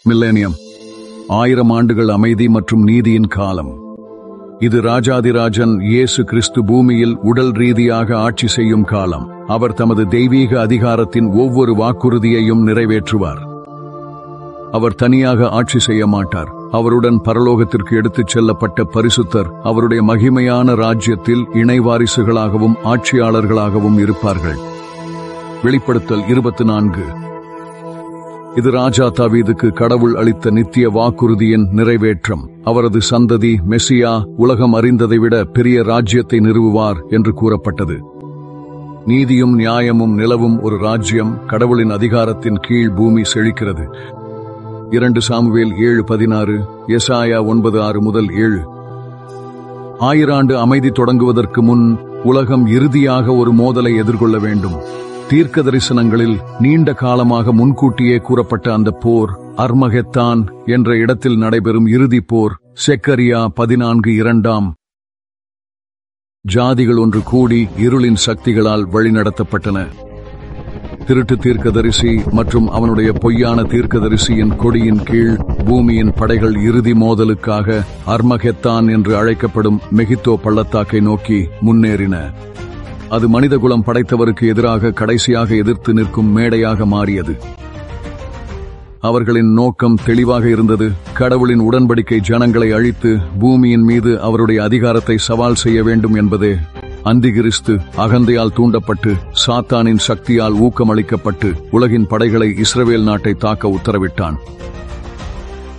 millennium ஆயிரம் ஆண்டுகள் அமைதி மற்றும் நீதியின் காலம் இது ராஜாதிராஜன் இயேசு கிறிஸ்து பூமியில் உடல் ரீதியாக ஆட்சி செய்யும் காலம் அவர் தமது தெய்வீக அதிகாரத்தின் ஒவ்வொரு வாக்குறுதியையும் நிறைவேற்றுவார் அவர் தனியாக ஆட்சி செய்ய மாட்டார் அவருடன் பரலோகத்திற்கு எடுத்துச் செல்லப்பட்ட பரிசுத்தர் அவருடைய மகிமையான ராஜ்யத்தில் இணைவாரிசுகளாகவும் ஆட்சியாளர்களாகவும் இருப்பார்கள் வெளிப்படுத்தல் இருபத்தி நான்கு இது ராஜா தாவீதுக்கு கடவுள் அளித்த நித்திய வாக்குறுதியின் நிறைவேற்றம் அவரது சந்ததி மெசியா உலகம் அறிந்ததை விட பெரிய ராஜ்யத்தை நிறுவுவார் என்று கூறப்பட்டது நீதியும் நியாயமும் நிலவும் ஒரு ராஜ்யம் கடவுளின் அதிகாரத்தின் கீழ் பூமி செழிக்கிறது இரண்டு சாமுவேல் ஏழு பதினாறு எசாயா ஒன்பது ஆறு முதல் ஏழு ஆயிராண்டு அமைதி தொடங்குவதற்கு முன் உலகம் இறுதியாக ஒரு மோதலை எதிர்கொள்ள வேண்டும் தீர்க்க தரிசனங்களில் நீண்ட காலமாக முன்கூட்டியே கூறப்பட்ட அந்த போர் அர்மகெத்தான் என்ற இடத்தில் நடைபெறும் இறுதிப் போர் செக்கரியா பதினான்கு இரண்டாம் ஜாதிகள் ஒன்று கூடி இருளின் சக்திகளால் வழிநடத்தப்பட்டன திருட்டு தீர்க்கதரிசி மற்றும் அவனுடைய பொய்யான தீர்க்கதரிசியின் கொடியின் கீழ் பூமியின் படைகள் இறுதி மோதலுக்காக அர்மகெத்தான் என்று அழைக்கப்படும் மெகித்தோ பள்ளத்தாக்கை நோக்கி முன்னேறின அது மனிதகுலம் படைத்தவருக்கு எதிராக கடைசியாக எதிர்த்து நிற்கும் மேடையாக மாறியது அவர்களின் நோக்கம் தெளிவாக இருந்தது கடவுளின் உடன்படிக்கை ஜனங்களை அழித்து பூமியின் மீது அவருடைய அதிகாரத்தை சவால் செய்ய வேண்டும் என்பதே அந்திகிறிஸ்து அகந்தையால் தூண்டப்பட்டு சாத்தானின் சக்தியால் ஊக்கமளிக்கப்பட்டு உலகின் படைகளை இஸ்ரவேல் நாட்டை தாக்க உத்தரவிட்டான்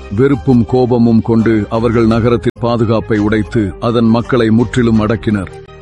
வெறுப்பும் கோபமும் கொண்டு அவர்கள் நகரத்தின் பாதுகாப்பை உடைத்து அதன் மக்களை முற்றிலும் அடக்கினர்